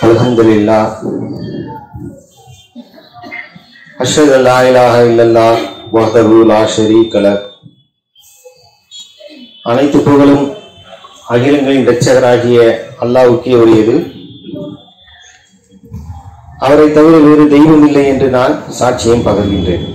الحمد لله أشهد أن لا إله إلا الله وحده لا شريك له அனைத்து புகழும் அகிலங்களின் இரட்சகராகிய அல்லாவுக்கே உரியது அவரை தவிர வேறு தெய்வம் இல்லை என்று நான் சாட்சியம் பகர்கின்றேன்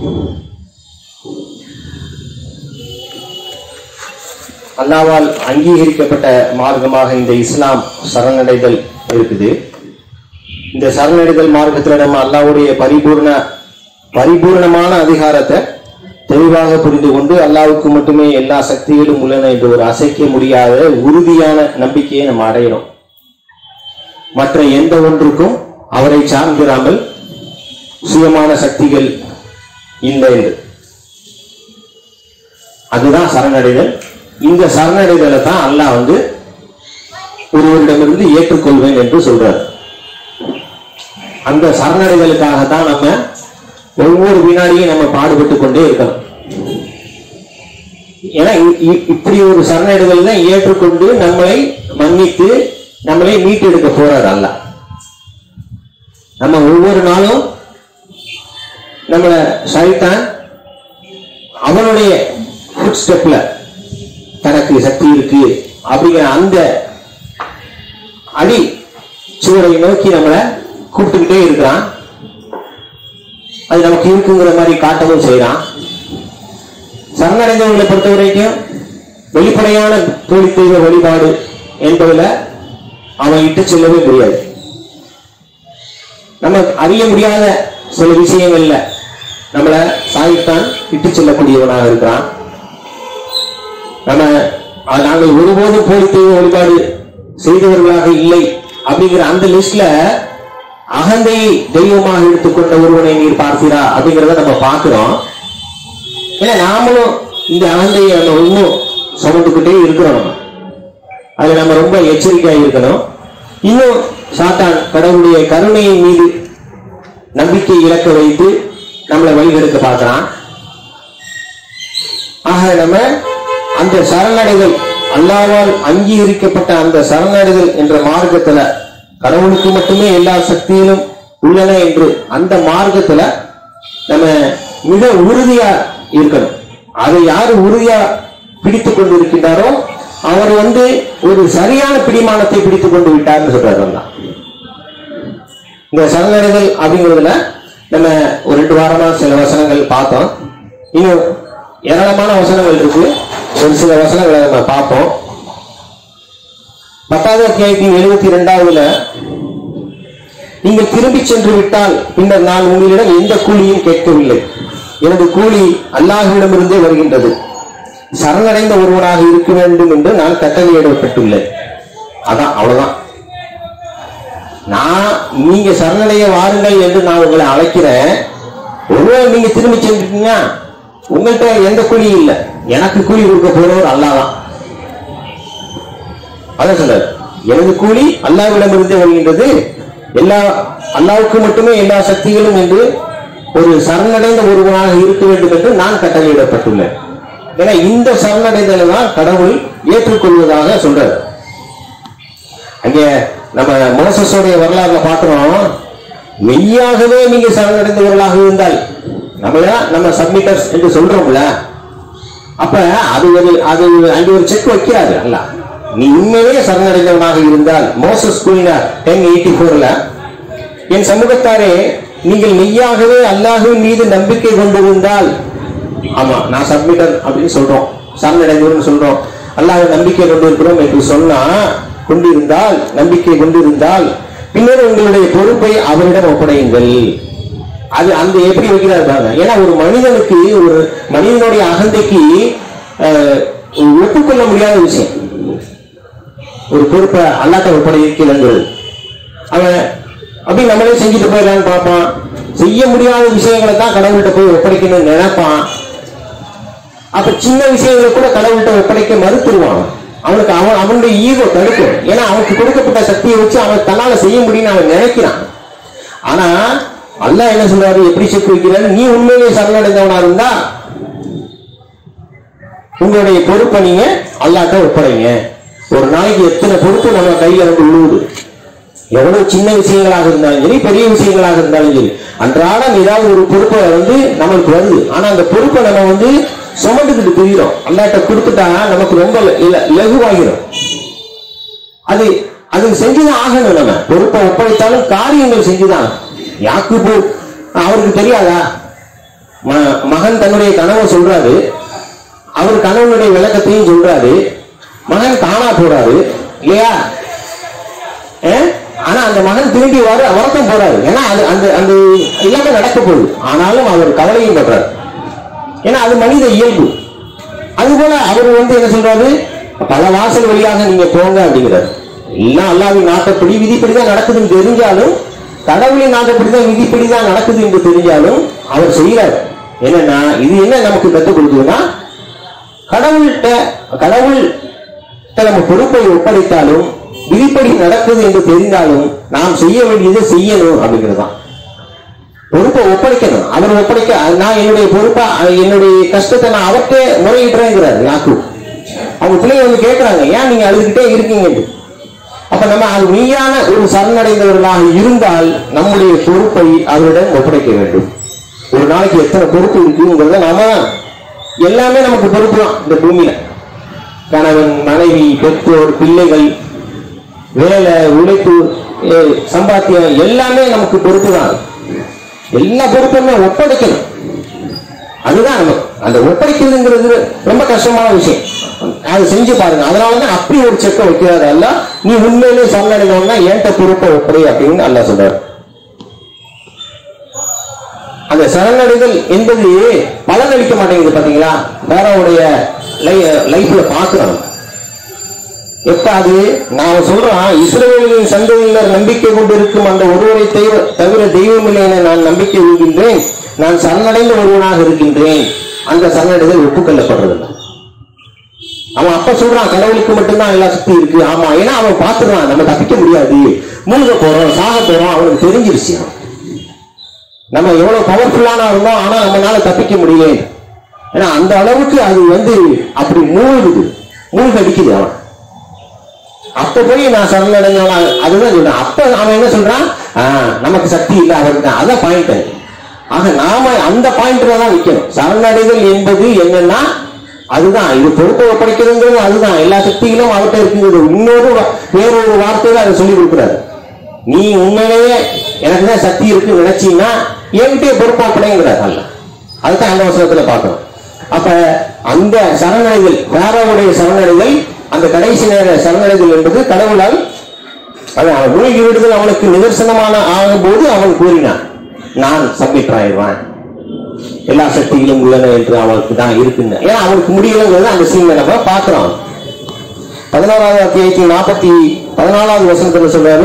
அல்லாவால் அங்கீகரிக்கப்பட்ட மார்க்கமாக இந்த இஸ்லாம் சரணடைதல் இருக்குது இந்த சரணடைதல் மார்க்கத்துல நம்ம அல்லாவுடைய பரிபூர்ண பரிபூர்ணமான அதிகாரத்தை தெளிவாக புரிந்து கொண்டு அல்லாவுக்கு மட்டுமே எல்லா சக்திகளும் உள்ளன என்று ஒரு அசைக்க முடியாத உறுதியான நம்பிக்கையை நம்ம அடையணும் மற்ற எந்த ஒன்றுக்கும் அவரை சார்ந்திராமல் சுயமான சக்திகள் இல்லை என்று அதுதான் சரணடைதல் இந்த சரணடைதலை தான் அல்லாஹ் வந்து ஒருவரிடமிருந்து ஏற்றுக்கொள்வேன் என்று சொல்றார் அந்த சரணடைதலுக்காக தான் நம்ம ஒவ்வொரு வினாடியும் நம்ம பாடுபட்டு கொண்டே இருக்கணும் ஏன்னா இ- இ- இப்படி ஒரு சரணடைதல் தான் ஏற்றுக்கொண்டு நம்மளை மன்னித்து நம்மளை மீட்டெடுக்க போறார் அல்லாஹ் நம்ம ஒவ்வொரு நாளும் நம்மள சைத்தான் அவனுடைய ஃபுட் ஸ்டெப்ல தனக்கு சக்தி இருக்கு அப்படிங்கிற அந்த அடி சுவரை நோக்கி நம்மளை கூப்பிட்டுக்கிட்டே இருக்கிறான் அது நமக்கு இருக்குங்கிற மாதிரி காட்டவும் செய்யறான் சரணடைந்தவர்களை பொறுத்த வரைக்கும் வெளிப்படையான தோழி தெய்வ வழிபாடு என்பதுல அவன் இட்டு செல்லவே முடியாது நம்ம அறிய முடியாத சில விஷயங்கள்ல நம்மள சாயித்தான் இட்டு செல்லக்கூடியவனாக இருக்கிறான் நம்ம அது நாங்கள் ஒருபோதும் போலி தெய்வ வழிபாடு செய்தவர்களாக இல்லை அப்படிங்கிற அந்த லிஸ்ட்ல அகந்தையை தெய்வமாக எடுத்துக்கொண்ட ஒருவனை நீர் பார்த்தீரா அப்படிங்கிறத நம்ம பார்க்கிறோம் ஏன்னா நாமளும் இந்த அகந்தையை நம்ம இன்னும் சுமந்துக்கிட்டே இருக்கிறோம் நம்ம அதுல நம்ம ரொம்ப எச்சரிக்கையா இருக்கணும் இன்னும் சாத்தான் கடவுளுடைய கருணையின் மீது நம்பிக்கை இழக்க வைத்து நம்மளை வழிகெடுக்க பார்க்கறான் ஆக நம்ம அந்த சரணடைதல் அல்லாவால் அங்கீகரிக்கப்பட்ட அந்த சரணடைதல் என்ற மார்க்கத்துல கடவுளுக்கு மட்டுமே எல்லா சக்தியிலும் உள்ளன என்று அந்த மார்க்கத்துல நம்ம மிக உறுதியா இருக்கணும் அதை யாரு உறுதியா பிடித்துக் கொண்டு இருக்கின்றாரோ அவர் வந்து ஒரு சரியான பிடிமானத்தை பிடித்துக் கொண்டு விட்டார்னு சொல்றாரு அல்லாஹ். இந்த சரணடைதல் அப்படிங்கிறதுல நம்ம ஒரு ரெண்டு வாரமா சில வசனங்கள் பார்த்தோம் இன்னும் ஏராளமான வசனங்கள் இருக்கு ஒரு சில வசனங்களை நம்ம பார்ப்போம் பத்தாவது அத்தியாயத்தின் எழுபத்தி இரண்டாவதுல நீங்கள் திரும்பி சென்று விட்டால் பின்னர் நான் உங்களிடம் எந்த கூலியும் கேட்கவில்லை எனது கூலி அல்லாஹ்விடமிருந்தே வருகின்றது சரணடைந்த ஒருவனாக இருக்க வேண்டும் என்று நான் கட்டளையிடப்பட்டுள்ளேன் அதான் அவ்வளவுதான் நான் நீங்க சரணடைய வாருங்கள் என்று நான் உங்களை அழைக்கிறேன் ஒருவேளை நீங்க திரும்பி சென்றுட்டீங்கன்னா உங்கள்கிட்ட எந்த கூலியும் இல்லை எனக்கு கூலி கொடுக்க போறவர் அல்லாதான் அதான் சொல்றாரு எனது கூலி அல்லாவிடமிருந்தே வருகின்றது எல்லா அல்லாவுக்கு மட்டுமே எல்லா சக்திகளும் என்று ஒரு சரணடைந்த ஒருவனாக இருக்க வேண்டும் என்று நான் கட்டளையிடப்பட்டுள்ளேன் ஏன்னா இந்த சரணடைதலை தான் கடவுள் ஏற்றுக்கொள்வதாக சொல்றாரு அங்க நம்ம மோசஸோடைய வரலாறுல பார்க்கிறோம் மெய்யாகவே நீங்க சரணடைந்தவர்களாக இருந்தால் நம்ம நம்ம சப்மிட்டர்ஸ் என்று சொல்றோம்ல அப்ப அது ஒரு அது அங்க ஒரு செக் வைக்கிறாரு அல்ல நீ உண்மையிலே சரணடைந்தவனாக இருந்தால் மோசஸ் கூறினார் டென் எயிட்டி போர்ல என் சமூகத்தாரே நீங்கள் மெய்யாகவே அல்லாஹுவின் மீது நம்பிக்கை கொண்டிருந்தால் ஆமா நான் சப்மிட்டர் அப்படின்னு சொல்றோம் சரணடைந்தவர்னு சொல்றோம் அல்லாஹ் நம்பிக்கை கொண்டிருக்கிறோம் என்று சொன்னா கொண்டிருந்தால் நம்பிக்கை கொண்டிருந்தால் பின்னர் உங்களுடைய பொறுப்பை அவரிடம் ஒப்படையுங்கள் அது அந்த எப்படி வைக்கிறார் பாருங்க ஏன்னா ஒரு மனிதனுக்கு ஒரு மனிதனுடைய அகந்தைக்கு அஹ், ஒப்புக்கொள்ள முடியாத விஷயம் ஒரு பொறுப்பை அல்லாட்ட ஒப்படைக்கிறது அவன் அப்படி நம்மளே செஞ்சுட்டு போயிடலான்னு பார்ப்பான் செய்ய முடியாத விஷயங்களை தான் கடவுள்கிட்ட போய் ஒப்படைக்கணும்னு நினைப்பான் அப்ப சின்ன விஷயங்களை கூட கடவுள்கிட்ட ஒப்படைக்க மறுத்துருவான் அவனுக்கு அவன் அவனுடைய ஈகோ தடுக்கும் ஏன்னா அவனுக்கு கொடுக்கப்பட்ட சக்தியை வச்சு அவன் தன்னால செய்ய முடியும்னு அவன் நினைக்கிறான் ஆனா அல்லாஹ் என்ன சொல்றாரு எப்படி செக் வைக்கிறாரு நீ உண்மையிலே சரணடைந்தவனா இருந்தா உங்களுடைய பொறுப்பை நீங்க அல்லாட்ட ஒப்படைங்க ஒரு நாளைக்கு எத்தனை பொறுப்பு நம்ம கையில வந்து விழுவுது எவ்வளவு சின்ன விஷயங்களாக இருந்தாலும் சரி பெரிய விஷயங்களாக இருந்தாலும் சரி அன்றாடம் ஏதாவது ஒரு பொறுப்பை வந்து நம்மளுக்கு வருது ஆனா அந்த பொறுப்பை நம்ம வந்து சுமந்துக்கிட்டு தெரிகிறோம் அல்லாட்ட கொடுத்துட்டா நமக்கு ரொம்ப இல- இலகுவாகிரும் அது அது செஞ்சுதான் ஆகணும் நம்ம பொறுப்பை ஒப்படைத்தாலும் காரியங்கள் செஞ்சுதான் யாக்குபு அவருக்கு தெரியாதா ம- மகன் தன்னுடைய கனவை சொல்றாரு அவர் கணவனுடைய விளக்கத்தையும் சொல்றாரு மகன் காணா போறாரு இல்லையா ஏ? ஆனா அந்த மகன் திரும்பி வர வரத்தான் போறாரு ஏன்னா அது அந்த அந்த எல்லாமே நடக்க போகுது ஆனாலும் அவர் கவலையும் படுறாரு ஏன்னா அது மனித இயல்பு அதுபோல அவர் வந்து என்ன சொல்றாரு பல வாசல் வழியாக நீங்க போங்க அப்படிங்கிறார் எல்லாம் அல்லாவின் நாட்டப்படி விதிப்படி தான் நடக்குதுன்னு தெரிஞ்சாலும் கடவுளின் நாட்டப்படி தான் விதிப்படி தான் நடக்குது என்று தெரிஞ்சாலும் அவர் செய்யறார் என்னன்னா இது என்ன நமக்கு கற்றுக் கொடுக்குதுன்னா கடவுள்கிட்ட கடவுள் நம்ம பொறுப்பை ஒப்படைத்தாலும் விதிப்படி நடக்குது என்று தெரிந்தாலும் நாம் செய்ய வேண்டியதை செய்யணும் அப்படிங்கிறது தான் பொறுப்பை ஒப்படைக்கணும் அவர் ஒப்படைக்க நான் என்னுடைய பொறுப்பா என்னுடைய கஷ்டத்தை நான் அவர்கிட்ட முறையிடுறேங்கிறார் யாக்கு அவங்க பிள்ளைங்க வந்து கேட்கறாங்க ஏன் நீங்க அழுதுகிட்டே இருக்கீங்க அப்ப நம்ம அது மெய்யான ஒரு சரணடைந்தவர்களாக இருந்தால் நம்முடைய பொறுப்பை அவரிடம் ஒப்படைக்க வேண்டும் ஒரு நாளைக்கு எத்தனை பொறுப்பு இருக்குங்கிறத நாம எல்லாமே நமக்கு பொறுப்பு தான் இந்த பூமியில கணவன் மனைவி பெற்றோர் பிள்ளைகள் வேலை உழைப்பு eh, சம்பாத்தியம் எல்லாமே நமக்கு பொறுப்பு தான் எல்லா பொறுப்புமே ஒப்படைக்கணும் அதுதான் நமக்கு அந்த ஒப்படைக்கிறதுங்கிறது ரொம்ப கஷ்டமான விஷயம் அதை செஞ்சு பாருங்க அதனாலதான் அப்படி ஒரு செக்கை வைக்கிறாரு அல்ல நீ உண்மையிலே சரணடையணும்னா என்கிட்ட பொறுப்பை ஒப்படை அப்படின்னு அல்ல சொல்றாரு அந்த சரணடைதல் என்பது பலனளிக்க மாட்டேங்குது பாத்தீங்களா வேறவுடைய லைஃப்ல பாக்குறோம் எப்ப அது நான் சொல்றான் இஸ்ரவேலின் சந்ததியினர் நம்பிக்கை கொண்டிருக்கும் அந்த ஒருவரை தெய்வ- தவிர தெய்வமில்லை என நான் நம்பிக்கை கொள்கின்றேன் நான் சரணடைந்த ஒருவனாக இருக்கின்றேன் அந்த சரணடைதல் ஒப்புக்கொள்ளப்படுறதில்லை அவன் அப்ப சொல்றான் கடவுளுக்கு மட்டும்தான் எல்லா சக்தி இருக்கு ஆமா ஏன்னா அவன் பாத்துறான் நம்ம தப்பிக்க முடியாது மூழ்க போறோம் சாக போறோம் அவனுக்கு தெரிஞ்சிருச்சு அவன். நம்ம எவ்வளவு பவர்ஃபுல்லான இருந்தோம் ஆனா நம்மளால தப்பிக்க முடியல ஏன்னா அந்த அளவுக்கு அது வந்து அப்படி மூழ்குது மூழ்கடிக்குது அவன் அப்ப போய் நான் சரணடைஞ்சவனா அதுதான் சொல்றேன் அப்ப அவன் என்ன சொல்றான் ஆ, நமக்கு சக்தி இல்ல அவருக்கு தான் அதான் பாயிண்ட் ஆக நாம அந்த பாயிண்ட்ல தான் நிக்கணும் சரணடைதல் என்பது என்னன்னா அதுதான் இது பொறுப்பை ஒப்படைக்கிறதுங்கிறது அதுதான் எல்லா சக்திகளும் அவர்கிட்ட இருக்குங்கிறது இன்னொரு வா- வேறொரு வார்த்தையில அதை சொல்லி கொடுக்குறாரு நீ உண்மையிலேயே எனக்கு தான் சக்தி இருக்குன்னு நினைச்சீங்கன்னா என்கிட்டயே பொறுப்பா ஒப்படைங்கிறார் அல்ல அதுதான் அந்த வசனத்துல பார்க்கணும் அப்ப அந்த சரணடைதல் வேறவுடைய சரணடைதல் அந்த கடைசி நேர சரணடைதல் என்பது கடவுளால் அது அவன் மூழ்கி விடுதல் அவனுக்கு நிதர்சனமான ஆகும்போது அவன் கூறினான் நான் சப்மிட் ஆயிடுவான் எல்லா சக்திகளும் உள்ளன என்று அவனுக்கு தான் இருக்குன்னு ஏன்னா அவனுக்கு முடியலங்கிறது அந்த சீன்ல நம்ம பார்க்கிறோம் பதினோராவது அத்தியாயத்தில் நாற்பத்தி பதினாலாவது வசனத்துல சொல்றாரு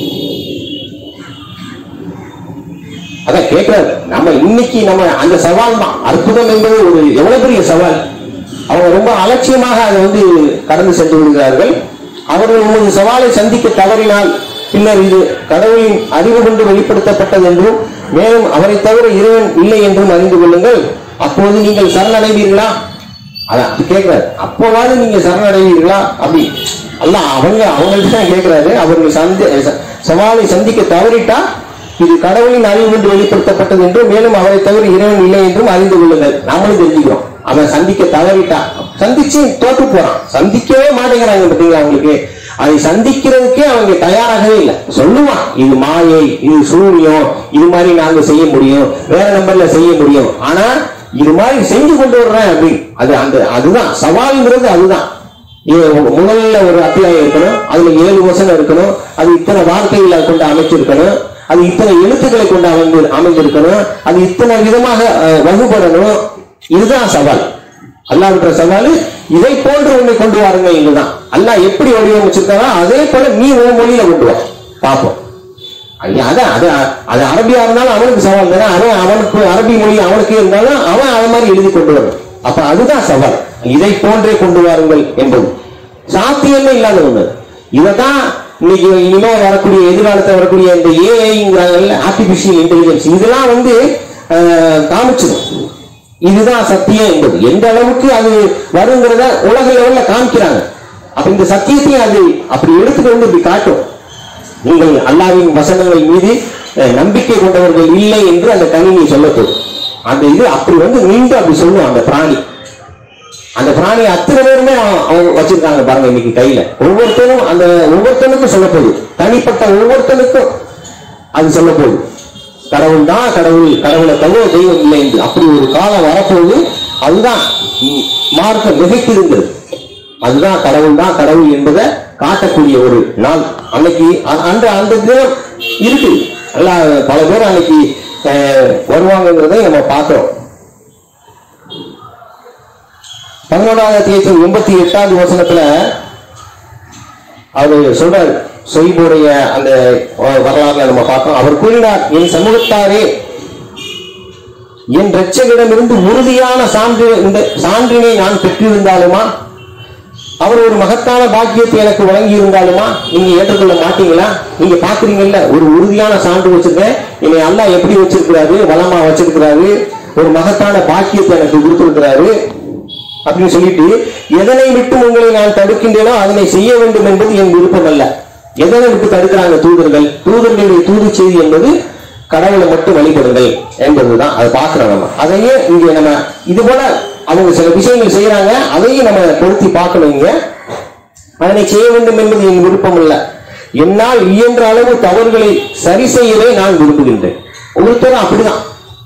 அதான் கேட்கிறாரு நம்ம இன்னைக்கு நம்ம அந்த சவால் தான் அற்புதம் என்பது ஒரு எவ்வளவு பெரிய சவால் அவங்க ரொம்ப அலட்சியமாக அதை வந்து கடந்து சென்று விடுகிறார்கள் அவர்கள் உமது சவாலை சந்திக்க தவறினால் பின்னர் இது கடவுளின் அறிவு கொண்டு வெளிப்படுத்தப்பட்டது என்றும் மேலும் அவரை தவிர இறைவன் இல்லை என்றும் அறிந்து கொள்ளுங்கள் அப்போது நீங்கள் சரணடைவீர்களா அதான் கேட்கிறாரு அப்போவாது நீங்க சரணடைவீர்களா அப்படி அல்ல அவங்க அவங்கள்ட்ட தான் கேட்கிறாரு அவர்கள் சந்தி ச- சவாலை சந்திக்க தவறிட்டா இது கடவுளின் அறிவு கொண்டு வெளிப்படுத்தப்பட்டது என்றும் மேலும் அவரை தவிர இறைவன் இல்லை என்றும் அறிந்து கொள்ளுங்கள் நாமளும் தெரிஞ்சுக்கிறோம் அவன் சந்திக்க தவறிட்டா சந்திச்சு தோற்று போறான் சந்திக்கவே மாட்டேங்கிறாங்க பார்த்தீங்களா அவங்களுக்கு அதை சந்திக்கிறதுக்கே அவங்க தயாராகவே இல்லை சொல்லுவான் இது மாயை இது சூனியம் இது மாதிரி நாங்க செய்ய முடியும் வேற நம்பர்ல செய்ய முடியும் ஆனா இது மாதிரி செஞ்சு கொண்டு வர்றேன் அப்படின்னு அது அந்த அதுதான் சவால்ங்கிறது அதுதான் இது முதல்ல ஒரு அத்தியாயம் இருக்கணும் அதுல ஏழு வசனம் இருக்கணும் அது இத்தனை வார்த்தைகளை கொண்டு அமைச்சிருக்கணும் அது இத்தனை எழுத்துக்களை கொண்டு அமைந்து அமைந்திருக்கணும் அது இத்தனை விதமாக அஹ், வகுபடணும் இதுதான் சவால் அல்லாஹ்வுடைய சவால் இதை போன்று உன்னை கொண்டு வாருங்க இதுதான் அல்லாஹ் எப்படி வடிவமைச்சிருக்காரோ அதே போல நீ உன் மொழியில கொண்டு வா பார்ப்போம் ஐயா, அதான் அது அது அரபியா இருந்தாலும் அவனுக்கு சவால் தானே அவன் அவனுக்கு அரபி மொழி அவனுக்கு இருந்தாலும் அவன் அவன் மாதிரி எழுதி கொண்டு வரும் அப்ப அதுதான் சவால் இதை போன்றே கொண்டு வாருங்கள் என்பது சாத்தியமே இல்லாத ஒண்ணு இதைதான் இன்னைக்கு இனிமே வரக்கூடிய எதிர்காலத்தில் வரக்கூடிய இந்த ஏஐங்கிறாங்கல்ல ஆர்டிபிஷியல் இன்டெலிஜென்ஸ் இதெல்லாம் வந்து அஹ், காமிச்சிடும் இதுதான் சத்தியம் என்பது எந்த அளவுக்கு அது வருங்கிறத உலக லெவல்ல காமிக்கிறாங்க அப்ப இந்த சத்தியத்தையும் அது அப்படி எடுத்துட்டு வந்து இப்படி காட்டும் நீங்கள் அல்லாவின் வசனங்கள் மீது அஹ், நம்பிக்கை கொண்டவர்கள் இல்லை என்று அந்த கணினி சொல்லப்போகுது அந்த இது அப்படி வந்து நின்று அப்படி சொல்லும் அந்த பிராணி அந்த பிராணி அத்தனை பேருமே அவன் அவங்க வச்சிருக்காங்க பாருங்க இன்னைக்கு கையில ஒவ்வொருத்தரும் அந்த ஒவ்வொருத்தனுக்கும் சொல்ல போகுது தனிப்பட்ட ஒவ்வொருத்தனுக்கும் அது சொல்ல போகுது கடவுள் தான் கடவுள் கடவுளை தவிர தெய்வம் இல்லை என்று அப்படி ஒரு காலம் வரப்போகுது அதுதான் ம், மார்க்கம் மிகைத்திருந்தது அதுதான் கடவுள் தான் கடவுள் என்பதை காட்டக்கூடிய ஒரு நாள் அன்னைக்கு அ- அந்த அந்த தினம் இருக்கு நல்லா பல பேர் அன்னைக்கு அஹ், வருவாங்கங்கிறதை நம்ம பார்க்கிறோம் பதினோராவது அத்தியாயத்தின் எண்பத்தி எட்டாவது வசனத்துல அவர் சொல்றாரு சொய்புடைய அந்த அஹ், வரலாறுல நம்ம பார்த்தோம் அவர் கூறினார் என் சமூகத்தாரே என் இரட்சகரிடமிருந்து உறுதியான சான்று இந்த சான்றினை நான் பெற்றிருந்தாலுமா அவர் ஒரு மகத்தான பாக்கியத்தை எனக்கு வழங்கி இருந்தாலுமா நீங்க ஏற்றுக்கொள்ள மாட்டீங்களா நீங்க பாக்குறீங்கல்ல ஒரு உறுதியான சான்று வச்சிருக்கேன் என்னை அல்லாஹ் எப்படி வச்சிருக்கிறாரு வளமா வச்சிருக்கிறாரு ஒரு மகத்தான பாக்கியத்தை எனக்கு கொடுத்திருக்கிறாரு அப்படின்னு சொல்லிட்டு எதனை விட்டு உங்களை நான் தடுக்கின்றேனோ அதனை செய்ய வேண்டும் என்பது என் விருப்பம் அல்ல எதனை விட்டு தடுக்கிறாங்க தூதர்கள் தூதர்களுடைய தூது செய்தி என்பது கடவுளை மட்டும் வழிபடுங்கள் என்பதுதான் அதை பார்க்கிறோம் நம்ம அதையே இங்க நம்ம இது போல அவங்க சில விஷயங்கள் செய்யறாங்க அதையும் நம்ம பொருத்தி பார்க்கணும் இங்க அதனை செய்ய வேண்டும் என்பது என் விருப்பம் அல்ல என்னால் இயன்ற அளவு தவறுகளை சரி செய்யவே நான் விரும்புகின்றேன் ஒவ்வொருத்தரும் அப்படிதான்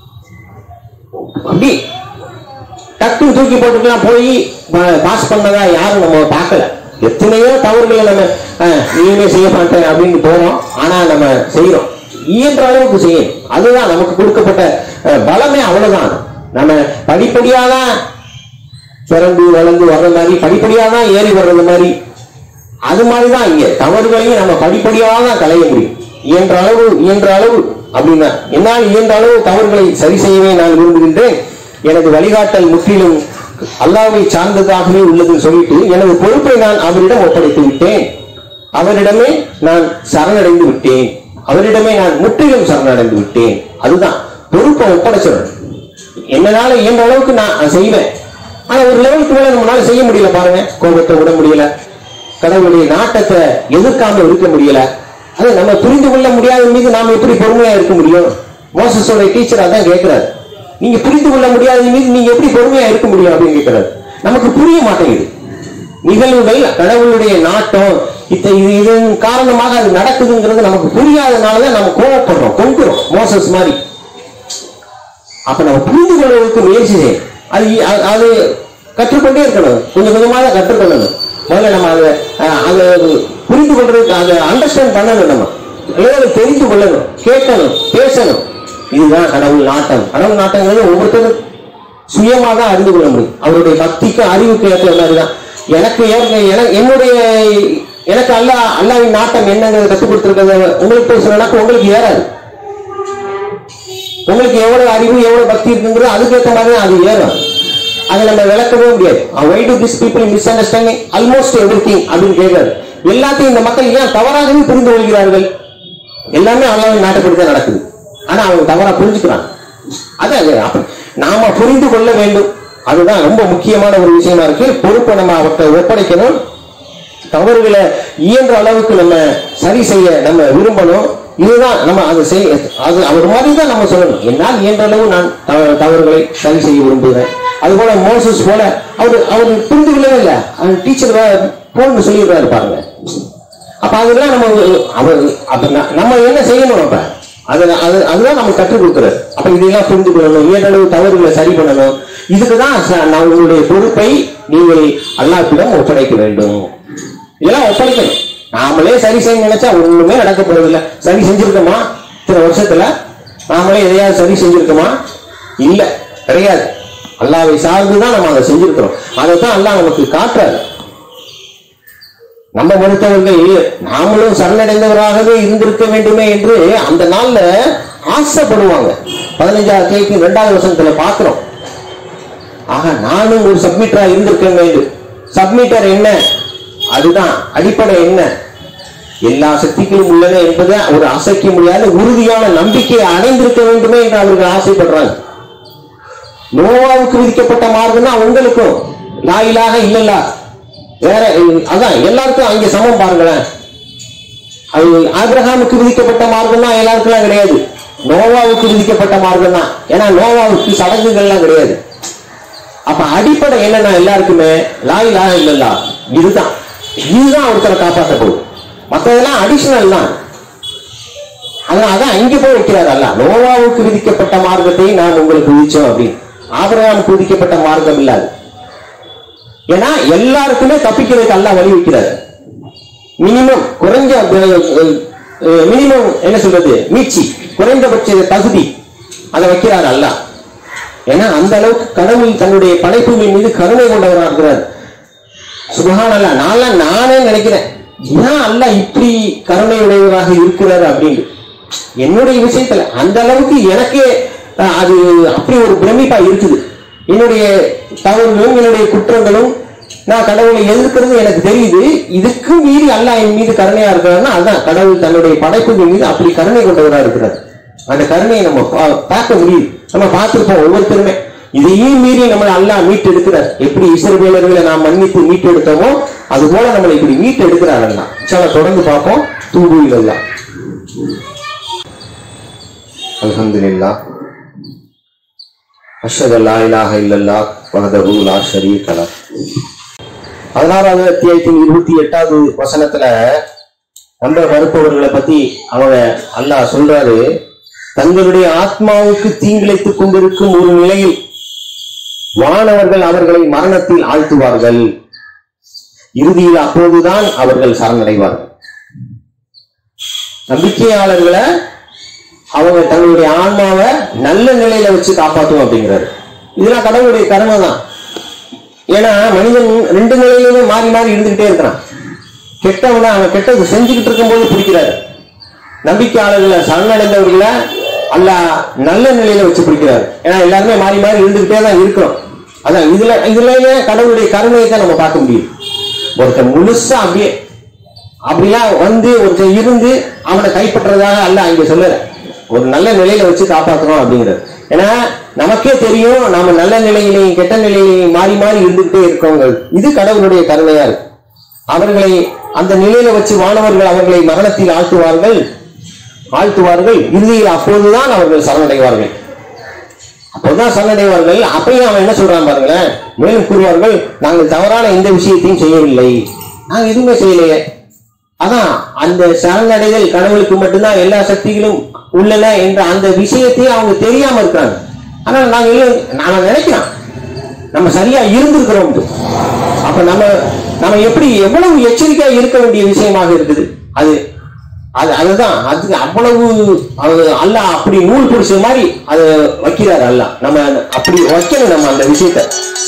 அப்படி டக்குன்னு தூக்கி போட்டுக்கலாம் போய் பாஸ் பண்ணதா யாரும் நம்ம பார்க்கல எத்தனையோ தவறுகளை நம்ம அஹ், நீயுமே செய்ய மாட்டேன் அப்படின்னு போறோம் ஆனா நம்ம செய்யறோம் இயன்ற அளவுக்கு செய்யணும் அதுதான் நமக்கு கொடுக்கப்பட்ட அஹ், பலமே அவ்வளவுதான் நம்ம படிப்படியா தான் பிறந்து வளர்ந்து வர்ற மாதிரி படிப்படியா தான் ஏறி வர்றது மாதிரி அது மாதிரி தான் இங்க தவறுகளையும் நம்ம படிப்படியாக தான் களைய முடியும் இயன்ற அளவு இயன்ற அளவு அப்படின்னா என்னால் இயன்ற அளவு தவறுகளை சரி செய்யவே நான் விரும்புகின்றேன் எனது வழிகாட்டல் முற்றிலும் அல்லாவை சார்ந்ததாகவே உள்ளதுன்னு சொல்லிட்டு எனது பொறுப்பை நான் அவரிடம் ஒப்படைத்து விட்டேன் அவரிடமே நான் சரணடைந்து விட்டேன் அவரிடமே நான் முற்றிலும் சரணடைந்து விட்டேன் அதுதான் பொறுப்பை ஒப்படைச்சிடணும் என்னால இயன்ற அளவுக்கு நான் செய்வேன் ஆனா ஒரு லெவலுக்கு மேல நம்மளால செய்ய முடியல பாருங்க கோபத்தை விட முடியல கடவுளுடைய நாட்டத்தை எதிர்க்காம இருக்க முடியல அதை நம்ம புரிந்து கொள்ள முடியாத மீது நாம எப்படி பொறுமையா இருக்க முடியும் மோசஸோட டீச்சர் அதான் கேட்கிறாரு நீங்க புரிந்து கொள்ள முடியாத மீது நீங்க எப்படி பொறுமையா இருக்க முடியும் அப்படின்னு கேட்கிறாரு நமக்கு புரிய மாட்டேங்குது நிகழ்வுகள் கடவுளுடைய நாட்டம் இத்த இது இதன் காரணமாக அது நடக்குதுங்கிறது நமக்கு புரியாதனாலதான் நம்ம கோவப்படுறோம் கொங்குறோம் மோசஸ் மாதிரி அப்ப நம்ம புரிந்து கொள்வதற்கு முயற்சி செய்யணும் அது அது- அது கற்றுக்கொண்டே இருக்கணும் கொஞ்சம் கொஞ்சமாக தான் கற்றுக்கொள்ளணும் முதல்ல நம்ம அதை அஹ், அதை புரிந்து கொள்றதுக்கு அதை அண்டர்ஸ்டாண்ட் பண்ணணும் நம்ம எல்லாரும் தெரிந்து கொள்ளணும் கேட்கணும் பேசணும் இதுதான் கடவுள் நாட்டம் கடவுள் நாட்டங்கிறது ஒவ்வொருத்தரும் சுயமா தான் அறிந்து கொள்ள முடியும் அவருடைய பக்திக்கு அறிவுக்கு ஏற்ற மாதிரி தான் எனக்கு ஏற்க என- என்னுடைய எனக்கு அல்லா அல்லாவின் நாட்டம் என்னங்கிறத கற்றுக் கொடுத்துருக்கிறது உங்களுக்கு போய் சொன்னாக்க உங்களுக்கு ஏறாது உங்களுக்கு எவ்வளவு அறிவு எவ்வளவு பக்தி இருக்குங்கிறது அதுக்கேற்ற மாதிரி தான் அது ஏறும் அதை நம்ம விளக்கவே முடியாது why do this people misunderstanding almost everything அப்படின்னு கேட்காது எல்லாத்தையும் இந்த மக்கள் ஏன் தவறாகவே புரிந்து கொள்கிறார்கள் எல்லாமே அல்லாவின் நாட்டுப்படி தான் நடக்குது ஆனா அவங்க தவறா புரிஞ்சுக்கிறாங்க அதான் அது. அப்ப நாம புரிந்து கொள்ள வேண்டும் அதுதான் ரொம்ப முக்கியமான ஒரு விஷயமா இருக்கு பொறுப்பை நம்ம அவர்கிட்ட ஒப்படைக்கணும் தவறுகளை இயன்ற அளவுக்கு நம்ம சரி செய்ய நம்ம விரும்பணும் இதுதான் நம்ம அதை செய் அது அவர் மாதிரி தான் நம்ம சொல்லணும் என்னால் இயன்ற அளவு நான் தவ- தவறுகளை சரி செய்ய விரும்புகிறேன் அதுபோல மோசஸ் போல அவர் அவர் புரிந்து கொள்ளவே இல்லை அவர் டீச்சர் போன்னு சொல்லிடுறாரு பாருங்க அப்ப அதெல்லாம் நம்ம அவர் அப்ப ந- நம்ம என்ன செய்யணும் அப்ப அது அது அதுதான் நம்ம கற்றுக் கொடுக்கிறது அப்ப இதெல்லாம் புரிந்து கொள்ளணும் இயன்றளவு தவறுகளை சரி பண்ணணும் இதுக்கு தான் நான் உங்களுடைய பொறுப்பை நீங்கள் அல்லாஹ்விடம் ஒப்படைக்க வேண்டும் இதெல்லாம் ஒப்படைக்கணும் நாமளே சரி செய்ய நினைச்சா ஒண்ணுமே நடக்க போறதில்லை சரி செஞ்சிருக்கோமா இத்தனை வருஷத்துல நாமளே எதையாவது சரி செஞ்சிருக்கோமா இல்ல கிடையாது அல்லாவை சார்ந்து தான் நம்ம அதை செஞ்சிருக்கிறோம் அதை தான் அல்லாஹ் நமக்கு காட்டுறாரு நம்ம மறுத்தவர்கள் நாமளும் சரணடைந்தவராகவே இருந்திருக்க வேண்டுமே என்று அந்த நாள்ல ஆசைப்படுவாங்க பதினஞ்சாவது தேதி இரண்டாவது வருஷத்துல பாக்குறோம் ஆக நானும் ஒரு சப்மிட்டரா இருந்திருக்க வேண்டும் சப்மிட்டர் என்ன அதுதான் அடிப்படை என்ன எல்லா சக்திகளும் உள்ளன என்பதை ஒரு அசைக்க முடியாத உறுதியான நம்பிக்கையை அடைந்திருக்க வேண்டுமே என்று அவர்கள் ஆசைப்படுறாங்க நோவாவுக்கு விதிக்கப்பட்ட மார்க்கம் தான் உங்களுக்கும் லாயிலாக இல்லல்ல வேற அதான் எல்லாருக்கும் அங்கே சமம் பாருங்களேன் அது ஆபிரகாமுக்கு விதிக்கப்பட்ட மார்க்கம் தான் எல்லாருக்குலாம் கிடையாது நோவாவுக்கு விதிக்கப்பட்ட மார்க்கம் தான் ஏன்னா நோவாவுக்கு சடங்குகள்லாம் கிடையாது அப்ப அடிப்படை என்னன்னா எல்லாருக்குமே லாய் லா இல்லல்லா இதுதான் இதுதான் ஒருத்தரை காப்பாற்ற போகுது மற்றதெல்லாம் அடிஷனல் தான் அதனால அதான் அங்கே போய் வைக்கிறார் அல்ல நோவாவுக்கு விதிக்கப்பட்ட மார்க்கத்தை நான் உங்களுக்கு விதிச்சோம் அப்படின்னு ஆபிரகாமுக்கு விதிக்கப்பட்ட மார்க்கம் இல்லாது ஏன்னா எல்லாருக்குமே தப்பிக்கிறதுக்கு அல்லாஹ் வழி வைக்கிறார் மினிமம் குறைஞ்ச மினிமம் என்ன சொல்றது மீட்சி குறைந்தபட்ச தகுதி அதை வைக்கிறார் அல்லாஹ் ஏன்னா அந்த அளவுக்கு கடவுள் தன்னுடைய படைப்புகள் மீது கருணை கொண்டவராக இருக்கிறார் சுபஹான் அல்ல நான்லாம் நானே நினைக்கிறேன் ஏன் அல்லாஹ் இப்படி கருணை உடையவராக இருக்கிறார் அப்படின்னு என்னுடைய விஷயத்துல அந்த அளவுக்கு எனக்கே அஹ், அது அப்படி ஒரு பிரமிப்பா இருக்குது என்னுடைய தவறுகளும் என்னுடைய குற்றங்களும் நான் கடவுளை எதிர்க்கிறது எனக்கு தெரியுது இதுக்கு மீறி அல்லாஹ் என் மீது கருணையா இருக்கிறாருன்னா அதான் கடவுள் தன்னுடைய படைப்புகள் மீது அப்படி கருணை கொண்டவரா இருக்கிறார் அந்த கருணையை நம்ம பா- பார்க்க முடியுது நம்ம பார்த்திருப்போம் ஒவ்வொருத்தருமே இதையும் மீறி நம்மளை அல்லாஹ் மீட்டு எடுக்கிறார் எப்படி இஸ்ரவேலர்களை நாம் மன்னித்து மீட்டு எடுத்தோமோ அது போல நம்மளை இப்படி மீட்டு எடுக்கிறார் அல்லாஹ் இன்ஷால்லா தொடர்ந்து பார்ப்போம் தூபு இல்லல்லா அல்ஹம்துலில்லாஹ் அஷ்ஹது அல்லா இலாஹ இல்லல்லாஹ் வஹதஹு லா ஷரீக லஹ் பதினாறாவது அத்தியாயத்தின் இருபத்தி எட்டாவது வசனத்துல நம்ப மறுப்பவர்களை பத்தி அவங்க அல்லாஹ் சொல்றாரு தங்களுடைய ஆத்மாவுக்கு தீங்கிழைத்துக் கொண்டிருக்கும் ஒரு நிலையில் வானவர்கள் அவர்களை மரணத்தில் ஆழ்த்துவார்கள் இறுதியில் அப்போதுதான் அவர்கள் சரணடைவார்கள் நம்பிக்கையாளர்களை அவங்க தங்களுடைய ஆன்மாவை நல்ல நிலையில வச்சு காப்பாத்துவோம் அப்படிங்கிறாரு இதெல்லாம் கடவுளுடைய கருணை தான் ஏன்னா மனிதன் ரெண்டு நிலையிலுமே மாறி மாறி இருந்துகிட்டே இருக்கிறான் கெட்டவனை அவன் கெட்டது செஞ்சுக்கிட்டு இருக்கும்போது பிடிக்கிறாரு நம்பிக்கையாளர்களை சரணடைந்தவர்களை அல்ல நல்ல நிலையில வச்சு பிடிக்கிறாரு ஏன்னா எல்லாருமே மாறி மாறி இருந்துகிட்டே தான் இருக்கிறோம் அதான் இதுல இதுலயே கடவுளுடைய கருணையை தான் நம்ம பார்க்க முடியும் ஒருத்தன் முழுசா அப்படியே அப்படிலாம் வந்து ஒருத்தன் இருந்து அவனை கைப்பற்றதாக அல்ல இங்க சொல்லல ஒரு நல்ல நிலையில வச்சு காப்பாத்துறோம் அப்படிங்கிறது ஏன்னா நமக்கே தெரியும் நாம நல்ல நிலையிலையும் கெட்ட நிலையிலையும் மாறி மாறி இருந்துகிட்டே இருக்கோங்க இது கடவுளுடைய கருணையா இருக்கு அவர்களை அந்த நிலையில வச்சு வானவர்கள் அவர்களை மரணத்தில் ஆழ்த்துவார்கள் ஆழ்த்துவார்கள் இறுதியில் அப்போதுதான் அவர்கள் சரணடைவார்கள் அப்போதுதான் சரணடைவார்கள் அப்பயும் அவன் என்ன சொல்றான் பாருங்களேன் மேலும் கூறுவார்கள் நாங்கள் தவறான எந்த விஷயத்தையும் செய்யவில்லை நாங்கள் எதுவுமே செய்யலையே அதான் அந்த சரணடைதல் கடவுளுக்கு மட்டும்தான் எல்லா சக்திகளும் உள்ளன என்ற அந்த விஷயத்தையும் அவங்க தெரியாம இருக்கிறாங்க ஆனா நாங்க இல்லை நாம நினைக்கிறோம் நம்ம சரியா இருந்திருக்கிறோம் அப்ப நம்ம நம்ம எப்படி எவ்வளவு எச்சரிக்கையா இருக்க வேண்டிய விஷயமாக இருக்குது அது அது அதுதான் அதுக்கு அவ்வளவு அது அல்ல அப்படி நூல் பிடிச்ச மாதிரி அதை வைக்கிறாரு அல்ல நம்ம அப்படி வைக்கணும் நம்ம அந்த விஷயத்தை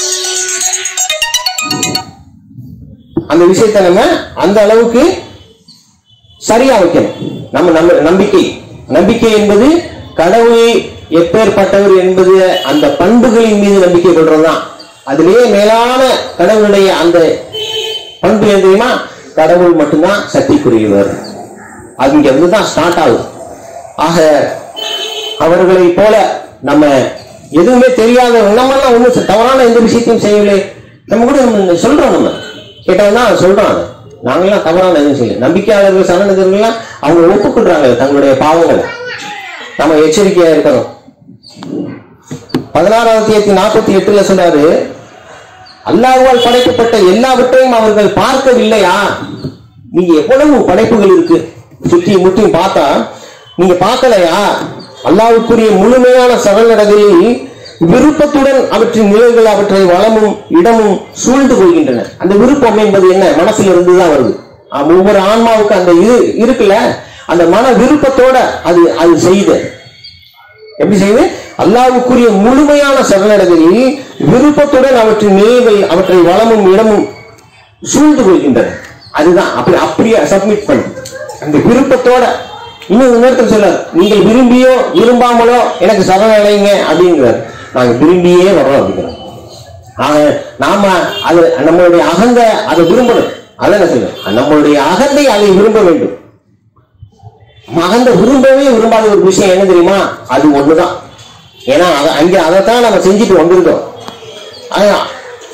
அந்த விஷயத்தை நம்ம அந்த அளவுக்கு சரியா வைக்கணும் நம்ம நம்ம நம்பிக்கை நம்பிக்கை என்பது கடவுள் எப்பேற்பட்டவர் என்பது அந்த பண்புகளின் மீது நம்பிக்கை கொள்றதுதான் அதிலேயே மேலான கடவுளுடைய அந்த பண்பு என்ன தெரியுமா கடவுள் மட்டும்தான் சக்திக்குரியவர் அது இங்க இருந்து தான் ஸ்டார்ட் ஆகுது ஆக அவர்களை போல நம்ம எதுவுமே தெரியாத நம்மெல்லாம் ஒன்றும் தவறான எந்த விஷயத்தையும் செய்யவில்லை நம்ம கூட நம்ம சொல்றோம் நம்ம கேட்டவன் தான் சொல்றோம் அதை. நாங்கெல்லாம் தவறான எதுவும் செய்யல நம்பிக்கையாளர்கள் சரணதர்கள்லாம் அவங்க ஒப்புக்கொள்றாங்க தங்களுடைய பாவங்களை நம்ம எச்சரிக்கையா இருக்கணும் பதினாறாயிரத்தி நாற்பத்தி எட்டுல சொன்னாரு அல்லாஹ்வால் படைக்கப்பட்ட எல்லாவற்றையும் அவர்கள் பார்க்கவில்லையா நீங்க எவ்வளவு படைப்புகள் இருக்கு சுத்தி முற்றியும் பார்த்தா நீங்க பார்க்கலையா அல்லாஹ்வுக்குரிய முழுமையான சரணடைதலில் விருப்பத்துடன் அவற்றின் நிலைகள் அவற்றை வளமும் இடமும் சூழ்ந்து கொள்கின்றன அந்த விருப்பம் என்பது என்ன மனசுல இருந்து தான் வருது ஆஹ் ஒவ்வொரு ஆன்மாவுக்கு அந்த இது இருக்குல்ல அந்த மன விருப்பத்தோட அது அது செய்யுது எப்படி செய்யுது அல்லாவுக்குரிய முழுமையான சரணடைதலில் விருப்பத்துடன் அவற்றின் நிலைகள் அவற்றை வளமும் இடமும் சூழ்ந்து கொள்கின்றன அதுதான் அப்படி அப்படியே சப்மிட் பண்ணு அந்த விருப்பத்தோட இன்னும் நேரத்தில் சொல்றார் நீங்கள் விரும்பியோ விரும்பாமலோ எனக்கு சரணடைங்க அப்படிங்கிறார் நாங்க விரும்பியே வரோம் அப்படிங்கிறோம் ஆக நாம அது நம்மளுடைய அகந்த அதை விரும்பணும் அதான் என்ன சொல்றேன் நம்மளுடைய அகந்தை அதை விரும்ப வேண்டும் மகந்த விரும்பவே விரும்பாத ஒரு விஷயம் என்ன தெரியுமா அது ஒண்ணுதான் ஏன்னா அத- அங்க அதைத்தான் நம்ம செஞ்சுட்டு வந்திருக்கோம் அதான்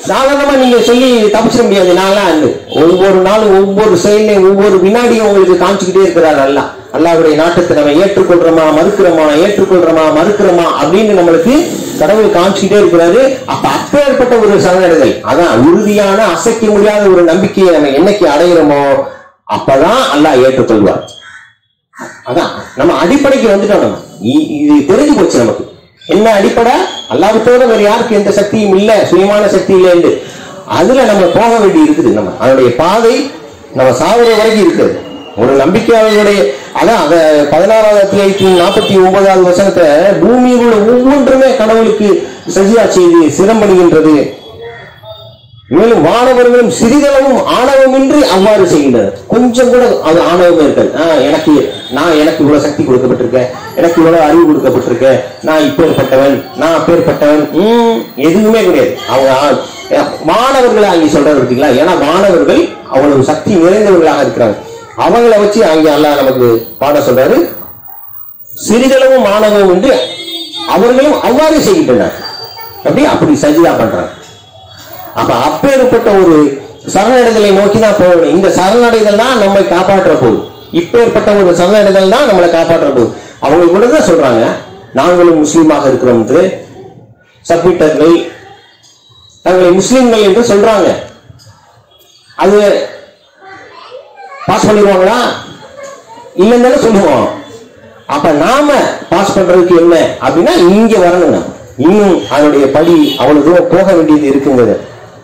சாதாரணமா நீங்க சொல்லி தப்பிச்சிட முடியாது நான்லாம் அண்ணு ஒவ்வொரு நாளும் ஒவ்வொரு செயலையும் ஒவ்வொரு வினாடியும் உங்களுக்கு காமிச்சுக்கிட்டே இருக்கிறார் அல்லாஹ் அல்லாஹ்வுடைய நாட்டத்தை நம்ம ஏற்றுக்கொள்றோமா மறுக்கிறோமா ஏற்றுக்கொள்றோமா மறுக்கிறோமா அப்படின்னு நம்மளுக்கு கடவுள் காமிச்சுக்கிட்டே இருக்கிறாரு அப்ப அப்பேற்பட்ட ஒரு சரணடைதல் அதான் உறுதியான அசைக்க முடியாத ஒரு நம்பிக்கையை நம்ம என்னைக்கு அடையிறோமோ அப்பதான் அல்லாஹ் ஏற்றுக்கொள்வார் அதான் நம்ம அடிப்படைக்கு வந்துட்டோம் நம்ம இ- இது தெரிஞ்சு போச்சு நமக்கு என்ன அடிப்படை அல்லாவிட்டோட வேற யாருக்கு எந்த சக்தியும் இல்ல சுயமான சக்தி இல்லைன்னு அதுல நம்ம போக வேண்டி இருக்குது நம்ம அதனுடைய பாதை நம்ம சாகுற வரைக்கும் இருக்குது ஒரு நம்பிக்கையாளர்களுடைய அதான் அத பதினாறாவது அத்தியாயத்தின் நாற்பத்தி ஒன்பதாவது வசனத்தை பூமியில் உள்ள ஒவ்வொன்றுமே கடவுளுக்கு சஜியா செய்து சிரம்படுகின்றது மேலும் மாணவர்களும் சிறிதளவும் ஆணவமின்றி அவ்வாறு செய்கின்றனர் கொஞ்சம் கூட அது ஆணவம் இருக்காது ஆஹ் எனக்கு நான் எனக்கு இவ்வளவு சக்தி கொடுக்கப்பட்டிருக்கேன் எனக்கு இவ்வளவு அறிவு கொடுக்கப்பட்டிருக்கேன் நான் இப்பேற்பட்டவன் நான் அப்பேற்பட்டவன் உம் எதுவுமே கிடையாது அவங்க ஆ- ஏ- மாணவர்களை அங்கே சொல்றது பார்த்தீங்களா ஏன்னா மாணவர்கள் அவ்வளவு சக்தி நிறைந்தவர்களாக இருக்கிறாங்க அவங்கள வச்சு அங்கே அல்லாஹ் நமக்கு பாட சொல்றாரு சிறிதளவும் ஆணவம் என்று அவர்களும் அவ்வாறு செய்கின்றனர் அப்படி அப்படி சஜிதா பண்றாங்க அப்ப அப்பேற்பட்ட ஒரு சரணடைதலை நோக்கி தான் போகணும் இந்த சரணடைதல் தான் நம்மை காப்பாற்ற போகுது இப்பேற்பட்ட ஒரு சரணடைதல் தான் நம்மளை காப்பாற்ற போகுது அவங்க கூட தான் சொல்றாங்க நாங்களும் முஸ்லீமாக இருக்கிறோம் என்று சப்மிட்டர்கள் தங்களை முஸ்லீம்கள் என்று சொல்றாங்க அது பாஸ் பண்ணிடுவாங்களா இல்லைன்னு தானே சொல்லுவோம் அப்ப நாம பாஸ் பண்றதுக்கு என்ன அப்படின்னா இங்க வரணும் நம்ம. இன்னும் அதனுடைய படி அவ்வளவு தூரம் போக வேண்டியது இருக்குங்கிறது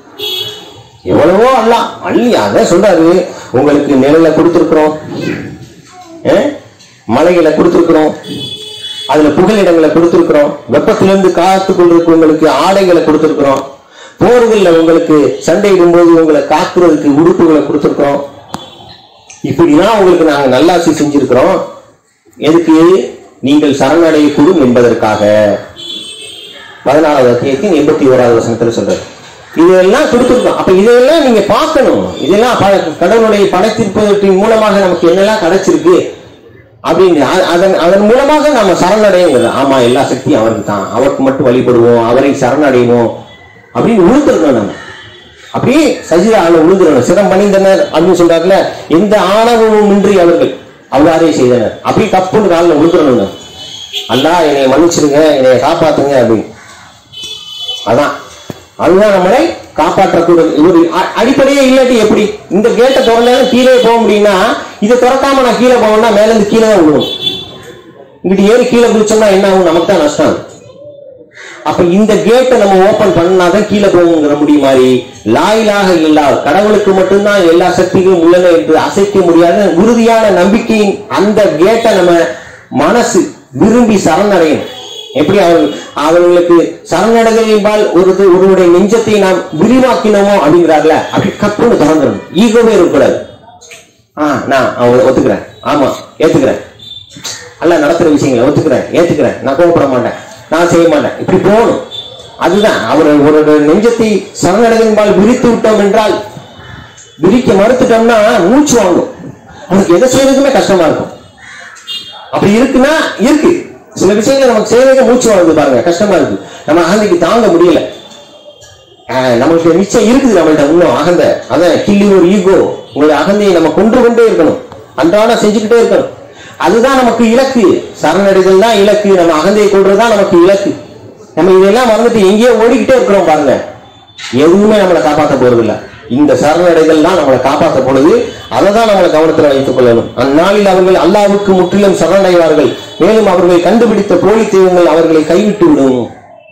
எவ்வளவோ அல்லாம் அள்ளி அதான் சொல்றாரு உங்களுக்கு நிழலை கொடுத்திருக்கிறோம் அஹ்? மலைகளை கொடுத்திருக்கிறோம் அதுல புகலிடங்களை கொடுத்திருக்கிறோம் வெப்பத்திலிருந்து காத்துக் கொள்றதுக்கு உங்களுக்கு ஆடைகளை கொடுத்திருக்கிறோம் போர்கள்ல உங்களுக்கு சண்டையிடும்போது உங்களை காக்குறதுக்கு உடுப்புகளை கொடுத்திருக்கிறோம் இப்படிதான் உங்களுக்கு நாங்க நல்லாசி செஞ்சிருக்கிறோம் எதுக்கு நீங்கள் சரணடைய கூடும் என்பதற்காக பதினாறாவது அத்தியாயத்தின் எண்பத்தி ஓராவது வசனத்துல சொல்றாரு இதெல்லாம் கொடுத்துருக்கோம் அப்ப இதெல்லாம் நீங்க பார்க்கணும் இதெல்லாம் ப- கடவுளுடைய படைத்திருப்பதற்கின் மூலமாக நமக்கு என்னெல்லாம் கிடைச்சிருக்கு அப்படின்னு அ- அதன் அதன் மூலமாக நம்ம சரணடையுங்கிறது ஆமா எல்லா சக்தியும் அவருக்கு தான் அவருக்கு மட்டும் வழிபடுவோம் அவரை சரணடைவோம் அப்படின்னு உழுத்துறோம் நம்ம அப்படியே சஜிதா ஆள உழுதுறணும் சிரம் பணிந்தனர் அப்படின்னு சொல்றாருல எந்த ஆணவமும் இன்றி அவர்கள் அவ்வாறே செய்தனர் அப்படி தப்புன்னு காலில் உழுதுறணும் நம்ம. அல்லாஹ் என்னை மன்னிச்சிருங்க என்னை காப்பாத்துங்க அப்படின்னு அதான் அதுதான் நம்மளை காப்பாற்றக்கூடிய ஒரு அ- அடிப்படையே இல்லாட்டி எப்படி இந்த கேட்டை திறந்தாலும் கீழே போக முடியும்னா இதை திறக்காம நான் கீழே போகணும்னா மேல இருந்து கீழே தான் விழுணும் இங்கிட்டு ஏறி கீழே குதிச்சோம்னா என்ன ஆகும் நமக்கு தான் நஷ்டம் அப்ப இந்த கேட்டை நம்ம ஓபன் பண்ணாதான் கீழே போகுங்கிற முடியும் மாதிரி லாயிலாக இல்லா கடவுளுக்கு மட்டும்தான் எல்லா சக்திகளும் உள்ளன என்று அசைக்க முடியாத உறுதியான நம்பிக்கையின் அந்த கேட்டை நம்ம மனசு விரும்பி சரணடையணும் எப்படி அவர்கள் அவர்களுக்கு சரணடைதலின்பால் ஒரு ஒருவருடைய நெஞ்சத்தை நாம் விரிவாக்கினோமோ அப்படிங்கிறார்ல அப்படி கப்புன்னு திறந்துடணும் ஈகோவே இருக்கக்கூடாது ஆ நான் அவ- ஒத்துக்கிறேன் ஆமா ஏத்துக்கிறேன் அல்ல நடத்துற விஷயங்களை ஒத்துக்கிறேன் ஏத்துக்கிறேன் நான் கோவப்பட மாட்டேன் நான் செய்ய மாட்டேன் இப்படி போகணும் அதுதான் அவர் ஒரு நெஞ்சத்தை சரணடைதன்பால் விரித்து விட்டோம் என்றால் விரிக்க மறுத்துட்டோம்னா மூச்சு வாங்கும் அவனுக்கு எதை செய்யறதுக்குமே கஷ்டமா இருக்கும் அப்படி இருக்குன்னா இருக்கு சில விஷயங்கள் நமக்கு செய்யறதுக்கு மூச்சு வாங்குது பாருங்க கஷ்டமா இருக்கு நம்ம அகந்தைக்கு தாங்க முடியல ஆஹ் நமக்கு நிச்சயம் இருக்குது நம்மள்ட்ட இன்னும் அகந்த அதான் கிள்ளி ஒரு ஈகோ உங்களுடைய அகந்தையை நம்ம கொன்று கொண்டே இருக்கணும் அன்றாட செஞ்சுக்கிட்டே இருக்கணும் அதுதான் நமக்கு இலக்கு சரணடைதல் தான் இலக்கு நம்ம அகந்தையை கொள்றதுதான் நமக்கு இலக்கு நம்ம இதெல்லாம் மறந்துட்டு எங்கேயோ ஓடிக்கிட்டே இருக்கிறோம் பாருங்க எதுவுமே நம்மளை காப்பாற்ற போறது இல்ல இந்த சரணடைதல் தான் நம்மளை காப்பாற்ற போனது அதை தான் நம்மளை கவனத்தில் வைத்துக் கொள்ளணும் அந்நாளில் அவர்கள் அல்லாவுக்கு முற்றிலும் சரணடைவார்கள் மேலும் அவர்கள் கண்டுபிடித்த போலி தெய்வங்கள் அவர்களை கைவிட்டு விடும்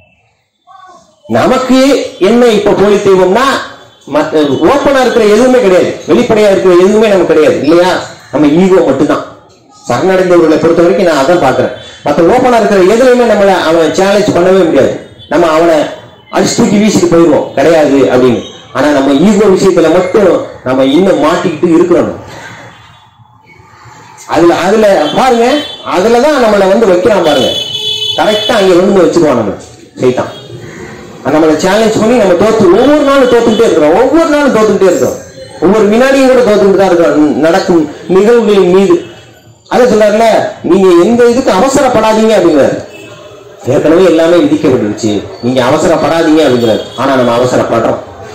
நமக்கு என்ன இப்ப போலி தெய்வம்னா ஓப்பனா இருக்கிற எதுவுமே கிடையாது வெளிப்படையா இருக்கிற எதுவுமே நமக்கு கிடையாது இல்லையா நம்ம ஈகோ மட்டும்தான் சரணடைந்தவர்களை பொறுத்த வரைக்கும் நான் அதான் பாக்குறேன் மற்ற ஓப்பனா இருக்கிற எதுலையுமே நம்மள அவன் சேலஞ்ச் பண்ணவே முடியாது நம்ம அவனை அடிச்சு தூக்கி வீசிட்டு போயிடுவோம் கிடையாது அப்படின்னு ஆனா நம்ம ஈகோ விஷயத்துல மட்டும் நம்ம இன்னும் மாட்டிக்கிட்டு இருக்கிறோம் அதுல அதுல பாருங்க அதுலதான் நம்மளை வந்து வைக்கிறான் பாருங்க கரெக்டா அங்க வந்து வச்சிருவான் நம்ம சைத்தான் நம்மளை சேலஞ்ச் பண்ணி நம்ம தோத்து ஒவ்வொரு நாளும் தோத்துக்கிட்டே இருக்கிறோம் ஒவ்வொரு நாளும் தோத்துக்கிட்டே இருக்கிறோம் ஒவ்வொரு வினாடியும் கூட தோத்துக்கிட்டு தான் இருக்கிறோம் நடக்கும் நிகழ்வுகளின் மீது அதை சொல்றாருல நீங்க எந்த இதுக்கு அவசரப்படாதீங்க அப்படிங்கிறாரு ஏற்கனவே எல்லாமே விதிக்கப்பட்டுருச்சு நீங்க அவசரப்படாதீங்க அப்படிங்கிறாரு ஆனா நம்ம அவசரப்படுறோம்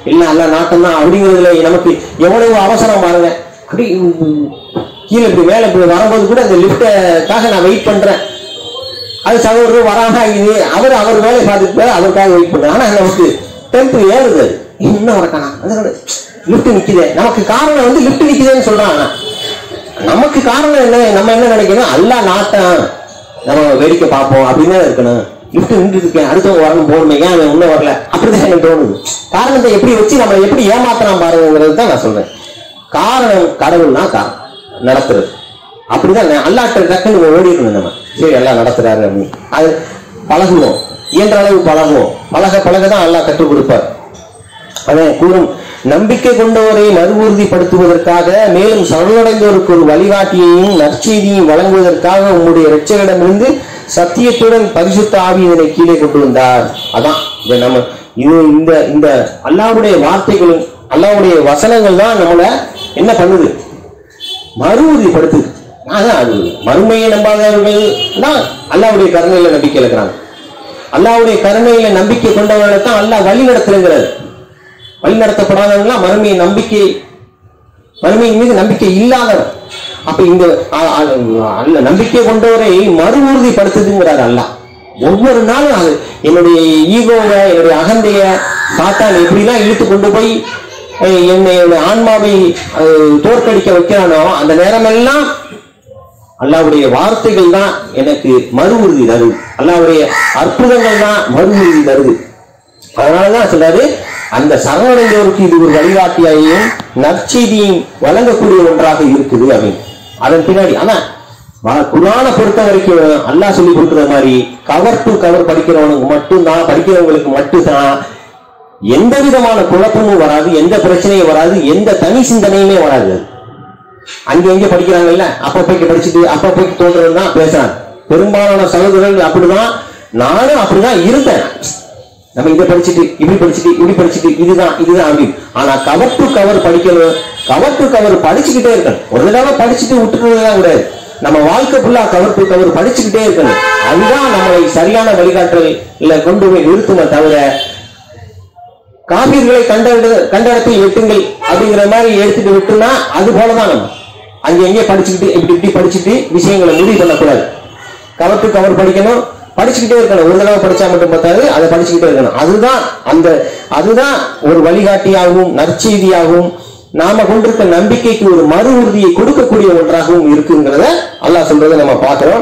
இல்ல அல்ல நாட்டம் தான் அப்படிங்கிறதுல நமக்கு எவ்வளவு அவசரம் பாருங்க அப்படி உம், கீழே இப்படி மேல இப்படி வரும்போது கூட அந்த லிப்டுக்காக நான் வெயிட் பண்றேன் அது சகோதரர் வராம இது அவர் அவர் வேலையை பார்த்துட்டு போய் அவருக்காக வெயிட் பண்றேன் ஆனா நமக்கு டெம்ப் ஏறுது அது. இன்னும் வரக்கானா லிஃப்ட் நிக்குதே நமக்கு காரணம் வந்து லிஃப்ட் நிக்குதுன்னு சொல்றாங்க நமக்கு காரணம் என்ன நம்ம என்ன நினைக்கணும் அல்லா நாட்டம் நம்ம வேடிக்கை பார்ப்போம் அப்படின்னு தான் இருக்கணும் லிஃப்ட் நின்று இருக்கேன் அடுத்தவங்க வரணும் போகணுமே ஏன் அவன் இன்னும் வரல அப்படிதான் எனக்கு தோணுது காரணத்தை எப்படி வச்சு நம்மளை எப்படி ஏமாத்தலாம் பாருங்கிறது தான் நான் சொல்றேன் காரணம் கடவுள்னா காரணம் நடத்துறது அப்படிதான் நான் அல்லாட்ட டக்குன்னு ஓடிக்கணும் நம்ம சரி எல்லாம் நடத்துறாரு அப்படின்னு அது பழகுவோம் இயன்ற அளவு பழகுவோம் பழக பழக தான் அல்லாஹ் கற்றுக் கொடுப்பார் அவன் கூறும் நம்பிக்கை கொண்டவரை மறு உறுதிப்படுத்துவதற்காக மேலும் சரணடைந்தோருக்கு ஒரு வழிகாட்டியையும் நற்செய்தியையும் வழங்குவதற்காக உம்முடைய இரட்சகரிடமிருந்து சத்தியத்துடன் பரிசுத்த ஆவி இதனை கீழே கொண்டு வந்தார் அதான் இதை நம்ம இது இந்த இந்த அல்லாவுடைய வார்த்தைகளும் அல்லாவுடைய வசனங்கள் தான் நம்மள என்ன பண்ணுது மறு உறுதிப்படுத்துது அதான் அது மறுமையை நம்பாதவர்கள் தான் அல்லாவுடைய கருணையில நம்பிக்கை இருக்கிறாங்க அல்லாவுடைய கருணையில நம்பிக்கை கொண்டவர்களை தான் அல்லாஹ் வழி நடத்துங்கிறார் வழி நடத்தப்படாதவங்களாம் மறுமையை நம்பிக்கை மறுமையின் மீது நம்பிக்கை இல்லாதவர் அப்ப இந்த அ- அ- அல்ல நம்பிக்கை கொண்டவரை மறு உறுதிப்படுத்துதுங்கிறார் அல்லாஹ் ஒவ்வொரு நாளும் அது என்னுடைய ஈகோவை என்னுடைய அகந்தைய சாத்தான் எப்படிலாம் இழுத்து கொண்டு போய் அஹ், என்னை என்னுடைய ஆன்மாவை அஹ், தோற்கடிக்க வைக்கிறானோ அந்த நேரமெல்லாம் அல்லாவுடைய வார்த்தைகள் தான் எனக்கு மறு உறுதி தருது அல்லாவுடைய அற்புதங்கள் தான் மறு உறுதி தருது அதனாலதான் சொல்றாரு அந்த சரணடைந்தவருக்கு இது ஒரு வழிகாட்டியாயும் நற்செய்தியும் வழங்கக்கூடிய ஒன்றாக இருக்குது அப்படின்னு அதன் பின்னாடி ஆனா வ- குர்ஆனை பொறுத்த வரைக்கும் அல்லாஹ் சொல்லி கொடுக்குற மாதிரி கவர் டு கவர் படிக்கிறவனுக்கு மட்டும்தான் படிக்கிறவங்களுக்கு மட்டும்தான் எந்த விதமான குழப்பமும் வராது எந்த பிரச்சனையும் வராது எந்த தனி சிந்தனையுமே வராது அங்க எங்க படிக்கிறாங்கல்ல அப்ப போய்க்கு படிச்சுட்டு அப்ப போய்க்கு தோன்றது தான் பேசுறாங்க பெரும்பாலான சகோதரர்கள் அப்படிதான் நானும் அப்படிதான் இருந்தேன் நம்ம இதை படிச்சுட்டு இப்படி படிச்சுட்டு இப்படி படிச்சுட்டு இதுதான் இதுதான் அப்படின்னு ஆனா கவர் டு கவர் படிக்கணும் கவர் டு கவர் படிச்சுக்கிட்டே இருக்கணும் ஒரு தடவை படிச்சுட்டு விட்டுறதுதான் கிடையாது நம்ம வாழ்க்கை ஃபுல்லா கவர் டு கவர் படிச்சுக்கிட்டே இருக்கணும் அதுதான் நம்மளை சரியான வழிகாட்டல கொண்டு போய் நிறுத்துமே தவிர காபீர்களை கண்ட இட- கண்ட இடத்தில் வெட்டுங்கள் அப்படிங்கிற மாதிரி எடுத்துட்டு விட்டுனா அது போலதான் நம்ம அங்க எங்கே படிச்சுக்கிட்டு இப்படி இப்படி படிச்சுட்டு விஷயங்களை முடிவு பண்ணக்கூடாது கவர் டு கவர் படிக்கணும் படிச்சுக்கிட்டே இருக்கணும் ஒரு தடவை படிச்சா மட்டும் பார்த்தாது அதை படிச்சுக்கிட்டே இருக்கணும் அதுதான் அந்த அதுதான் ஒரு வழிகாட்டியாகவும் நற்செய்தியாகவும் நாம கொண்டிருக்க நம்பிக்கைக்கு ஒரு மறு உறுதியை கொடுக்கக்கூடிய ஒன்றாகவும் இருக்குங்கிறத அல்லாஹ் சொல்றதை நம்ம பார்க்கிறோம்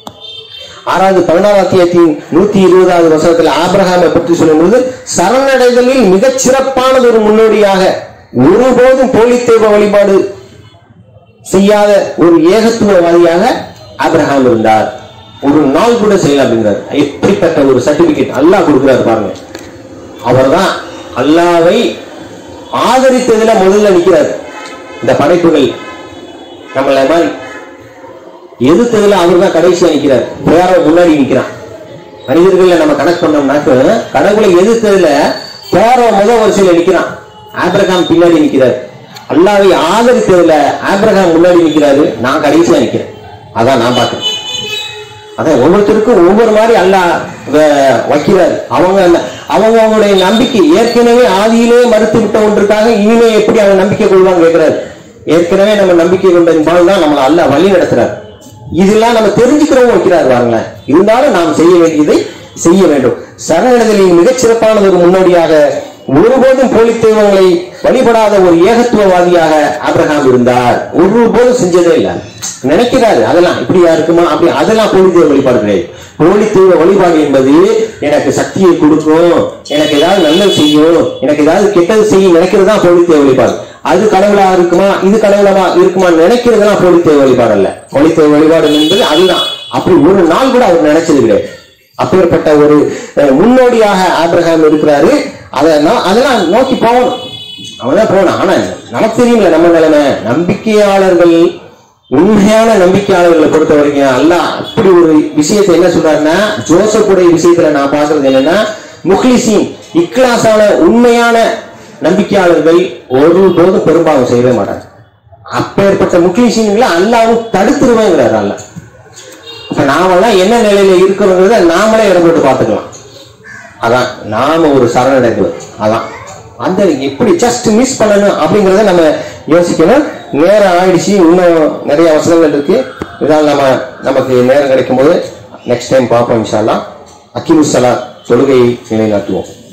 ஆறாவது பதினாறு அத்தியாயத்தின் நூத்தி இருபதாவது வசனத்தில் ஆபிரகாமை பற்றி சொல்லும்போது சரணடைதலில் மிகச் சிறப்பானது ஒரு முன்னோடியாக ஒருபோதும் போலி தெய்வ வழிபாடு செய்யாத ஒரு ஏகத்துவவாதியாக ஆபிரகாம் இருந்தார் ஒரு நாள் கூட செய்யல அப்படிங்கிறார் எப்படிப்பட்ட ஒரு சர்டிபிகேட் அல்லாஹ் கொடுக்கிறார் பாருங்க அவர்தான் அல்லாவை ஆதரித்ததுல முதல்ல நிக்கிறார் இந்த படைப்புகள் நம்மள மாதிரி எதிர்த்ததுல அவர் தான் கடைசியா நிக்கிறார் வேற முன்னாடி நிக்கிறான் மனிதர்கள்ல நம்ம கணக்கு பண்ணோம்னாக்க கடவுளை எதிர்த்ததுல பேர முத வரிசையில நிக்கிறான் ஆபிரகாம் பின்னாடி நிக்கிறார் அல்லாவை ஆதரித்ததுல ஆபிரகாம் முன்னாடி நிக்கிறாரு நான் கடைசியா நிக்கிறேன் அதான் நான் பார்க்கிறேன் அதான் ஒவ்வொருத்தருக்கும் ஒவ்வொரு மாதிரி அல்லாஹ் வ- வைக்கிறார் அவங்க அந்த- அவங்க அவங்களுடைய நம்பிக்கை ஏற்கனவே ஆதியிலே மறுத்து விட்ட ஒன்றுக்காக இனிமே எப்படி அவங்க நம்பிக்கை கொள்வாங்க கேட்கிறாரு ஏற்கனவே நம்ம நம்பிக்கை கொண்டதின் தான் நம்மளை அல்லாஹ் வழி நடத்துறார் இதெல்லாம் நம்ம தெரிஞ்சுக்கிறவங்க வைக்கிறார் பாருங்களேன் இருந்தாலும் நாம் செய்ய வேண்டியதை செய்ய வேண்டும் சரணடைதலின் மிகச் சிறப்பானது ஒரு முன்னோடியாக ஒருபோதும் போலி தெய்வங்களை வழிபடாத ஒரு ஏகத்துவவாதியாக ஆபிரகாம் இருந்தார் ஒருபோதும் செஞ்சதே இல்லை நினைக்கிறாரு அதெல்லாம் இப்படியா இருக்குமா அப்படி அதெல்லாம் போலி தெய்வ வழிபாடு கிடையாது போலி தெய்வ வழிபாடு என்பது எனக்கு சக்தியை கொடுக்கும் எனக்கு ஏதாவது நல்லது செய்யும் எனக்கு ஏதாவது கெட்டது செய்யும் நினைக்கிறது தான் போலி தெய்வ வழிபாடு அது கடவுளா இருக்குமா இது கடவுளா இருக்குமா நினைக்கிறதுலாம் போலி தெய்வ வழிபாடு அல்ல போலி தெய்வ வழிபாடு என்பது அதுதான் அப்படி ஒரு நாள் கூட அவர் நினைச்சது கிடையாது அப்பேற்பட்ட ஒரு அஹ், முன்னோடியாக ஆபிரகாம் இருக்கிறாரு அதை நான் அதெல்லாம் நோக்கி போகணும் அவன் தான் போனான் ஆனா நமக்கு தெரியும்ல நம்ம நிலைமை நம்பிக்கையாளர்கள் உண்மையான நம்பிக்கையாளர்களை பொறுத்த வரைக்கும் அல்லாஹ் அப்படி ஒரு விஷயத்தை என்ன சொல்றாருன்னா ஜோசப்புடைய விஷயத்துல நான் பாக்குறது என்னன்னா முக்லிசீன் இக்லாஸான உண்மையான நம்பிக்கையாளர்கள் ஒருபோதும் பெரும்பாலும் செய்யவே மாட்டாங்க அப்பேற்பட்ட முக்லிசீன்களை அல்லாவும் தடுத்துருவேங்கிறார் அல்லாஹ் அப்ப நாமெல்லாம் என்ன நிலையில இருக்கிறோங்கிறத நாமளே இடம் போட்டு பார்த்துக்கலாம் அதான் நாம ஒரு சரணடைந்தவர் அதான் அந்த எப்படி ஜஸ்ட் மிஸ் பண்ணணும் அப்படிங்கறத நம்ம யோசிக்கணும் நேரம் ஆயிடுச்சு இன்னும் நிறைய அவசரங்கள் இருக்கு இதால் நம்ம நமக்கு நேரம் கிடைக்கும் போது நெக்ஸ்ட் டைம் பார்ப்போம் இன்ஷால்லா அக்கிமுசலா தொழுகையை நிலைநாட்டுவோம்